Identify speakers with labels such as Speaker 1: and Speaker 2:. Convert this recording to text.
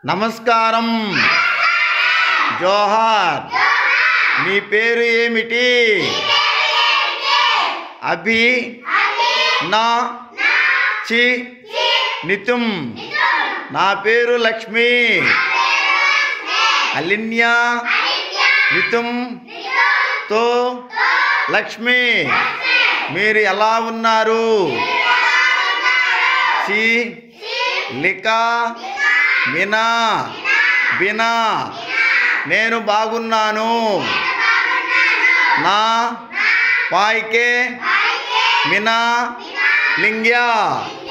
Speaker 1: నమస్కారం జోహార్ నీ పేరు ఏమిటి అభి నా చి నితుం నా పేరు లక్ష్మి అలిన్యా నితుం తో లక్ష్మి మీరు ఎలా ఉన్నారు సి లికా మినా బినా నేను బాగున్నాను నా పాయ్కే మినా లింగ్యా